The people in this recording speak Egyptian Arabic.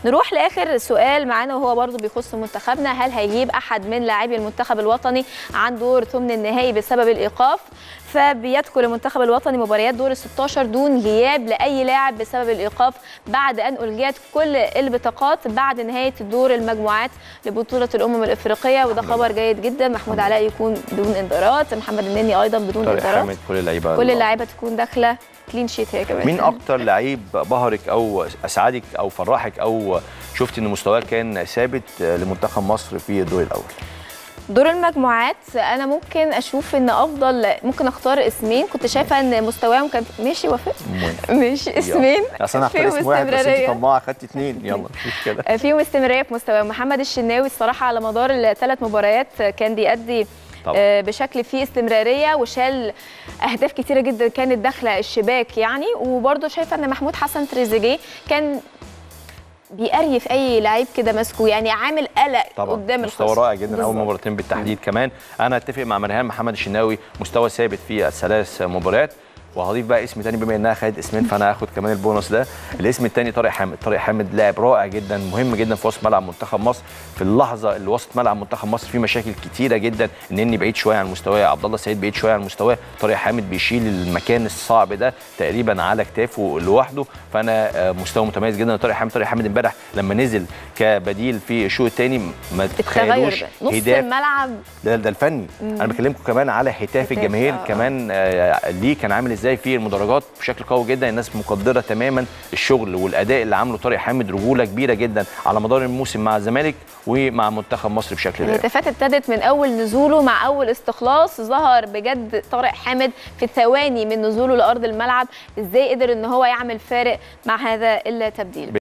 نروح لاخر سؤال معانا وهو برضو بيخص منتخبنا هل هيجيب احد من لاعبي المنتخب الوطني عن دور ثمن النهائي بسبب الايقاف فبيدخل المنتخب الوطني مباريات دور ال 16 دون غياب لاي لاعب بسبب الايقاف بعد ان الغيت كل البطاقات بعد نهايه دور المجموعات لبطوله الامم الافريقيه وده خبر جيد جدا محمود علاء يكون بدون انذارات محمد النني ايضا بدون طارق انذارات حامد كل اللعيبه كل اللعيبه تكون داخله كلين شيت هي كمان مين اكتر لعيب بهرك او اسعدك او فرحك او شفت ان مستواه كان ثابت لمنتخب مصر في الدور الاول دور المجموعات انا ممكن اشوف ان افضل ممكن اختار اسمين كنت شايفه ان مستواهم كان ماشي وافق ماشي اسمين اصل انا هختار فيهم اسم واحد بس انت استمرارية. طماعه خدت اثنين يلا مفيش كده فيهم استمراريه في مستواهم محمد الشناوي الصراحه على مدار الثلاث مباريات كان بيأدي طبعا. آه، بشكل فيه استمراريه وشال اهداف كتيره جدا كانت داخله الشباك يعني وبرده شايفه ان محمود حسن تريزيجيه كان بيقريف اي لعيب كده ماسكه يعني عامل قلق طبعا قدام مستوى الخصم رائع جدا اول بالظبط. مباراتين بالتحديد كمان انا اتفق مع مرهان محمد الشناوي مستوى ثابت في الثلاث مباريات وهضيف بقى اسم تاني بما انها خدت اسمين فانا هاخد كمان البونص ده الاسم التاني طارق حامد طارق حامد لاعب رائع جدا مهم جدا في وسط ملعب منتخب مصر في اللحظه اللي وسط ملعب منتخب مصر في مشاكل كتيره جدا انني بعيد شويه عن مستواه عبد الله السعيد بعيد شويه عن مستواه طارق حامد بيشيل المكان الصعب ده تقريبا على كتافه لوحده فانا آه، مستوى متميز جدا طارق حامد طارق حامد امبارح لما نزل كبديل في الشوط الثاني ما التغير تتخيلوش ده نص هداف الملعب ده ده الفني انا بكلمكم كمان على هتاف هتاف، الجماهير آه. كمان آه، ليه كان عامل ازاي في المدرجات بشكل قوي جدا الناس مقدره تماما الشغل والاداء اللي عامله طارق حامد رجوله كبيره جدا على مدار الموسم مع الزمالك ومع منتخب مصر بشكل دائم الهتافات ابتدت من اول نزوله مع اول استخلاص ظهر بجد طارق حامد في ثواني من نزوله لارض الملعب ازاي قدر ان هو يعمل فارق مع هذا التبديل